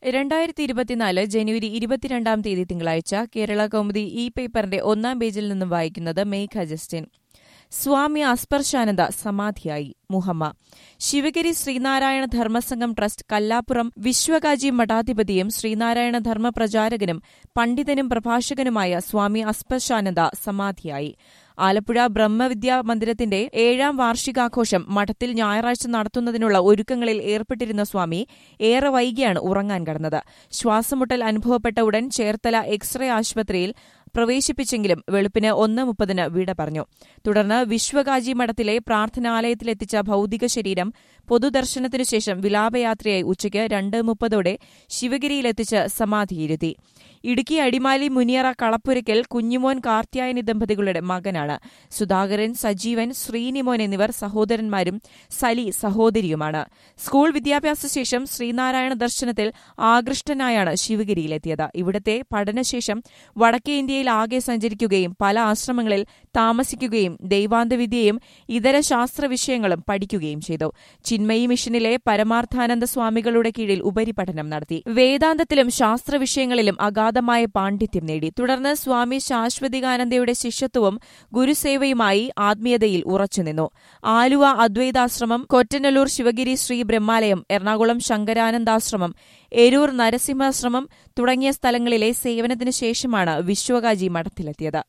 രണ്ടായിരത്തി ഇരുപത്തിനാല് ജനുവരി ഇരുപത്തിരണ്ടാം തീയതി തിങ്കളാഴ്ച കേരള കൗമുദി ഇ പേപ്പറിന്റെ ഒന്നാം പേജിൽ നിന്നും വായിക്കുന്നത് മേഘ ജസ്റ്റിൻ സ്വാമി അസ്പർശാനന്ദ സമാധിയായി മുഹമ്മ ശിവഗിരി ശ്രീനാരായണ ധർമ്മസംഘം ട്രസ്റ്റ് കല്ലാപ്പുറം വിശ്വകാജി മഠാധിപതിയും ശ്രീനാരായണ ധർമ്മ പ്രചാരകനും പണ്ഡിതനും പ്രഭാഷകനുമായ സ്വാമി അസ്പർശാനന്ദ സമാധിയായി ആലപ്പുഴ ബ്രഹ്മവിദ്യാ മന്ദിരത്തിന്റെ ഏഴാം വാർഷികാഘോഷം മഠത്തിൽ ഞായറാഴ്ച നടത്തുന്നതിനുള്ള ഒരുക്കങ്ങളിൽ ഏർപ്പെട്ടിരുന്ന സ്വാമി ഏറെ വൈകിയാണ് ഉറങ്ങാൻ കടന്നത് ശ്വാസമുട്ടൽ അനുഭവപ്പെട്ട ഉടൻ ചേർത്തല എക്സ്റേ ആശുപത്രിയിൽ പ്രവേശിപ്പിച്ചെങ്കിലും വെളുപ്പിന് ഒന്ന് മുപ്പതിന് വിട പറഞ്ഞു തുടർന്ന് വിശ്വകാജി മഠത്തിലെ പ്രാർത്ഥനാലയത്തിലെത്തിച്ച ഭൌതിക ശരീരം പൊതുദർശനത്തിനു ശേഷം വിലാപയാത്രയായി ഉച്ചയ്ക്ക് രണ്ട് മുപ്പതോടെ ശിവഗിരിയിലെത്തിച്ച് സമാധിയിരുത്തി ഇടുക്കി അടിമാലി മുനിയറ കളപ്പുരയ്ക്കൽ കുഞ്ഞുമോൻ കാർത്യായനി ദമ്പതികളുടെ മകനാണ് സുധാകരൻ സജീവൻ ശ്രീനിമോൻ എന്നിവർ സഹോദരന്മാരും സലി സഹോദരിയുമാണ് സ്കൂൾ വിദ്യാഭ്യാസ ശേഷം ശ്രീനാരായണ ദർശനത്തിൽ ആകൃഷ്ടനായാണ് ശിവഗിരിയിലെത്തിയത് ഇവിടത്തെ പഠനശേഷം വടക്കേ ഇന്ത്യയിൽ ആകെ സഞ്ചരിക്കുകയും പല ആശ്രമങ്ങളിൽ താമസിക്കുകയും ദൈവാന്തവിദ്യയും ഇതര ശാസ്ത്ര വിഷയങ്ങളും പഠിക്കുകയും ചെയ്തു ചിന്മയി മിഷനിലെ പരമാർത്ഥാനന്ദ സ്വാമികളുടെ കീഴിൽ ഉപരിപഠനം നടത്തി വേദാന്തത്തിലും ശാസ്ത്ര വിഷയങ്ങളിലും അഗാധമായ പാണ്ഡിത്യം നേടി തുടർന്ന് സ്വാമി ശാശ്വതികാനന്ദയുടെ ശിഷ്യത്വവും ഗുരുസേവയുമായി ആത്മീയതയിൽ ഉറച്ചുനിന്നു ആലുവ അദ്വൈതാശ്രമം കൊറ്റനല്ലൂർ ശിവഗിരി ശ്രീ ബ്രഹ്മാലയം എറണാകുളം ശങ്കരാനന്ദാശ്രമം എരൂർ നരസിംഹാശ്രമം തുടങ്ങിയ സ്ഥലങ്ങളിലെ സേവനത്തിനു ശേഷമാണ് വിശ്വകാജി മഠത്തിലെത്തിയത്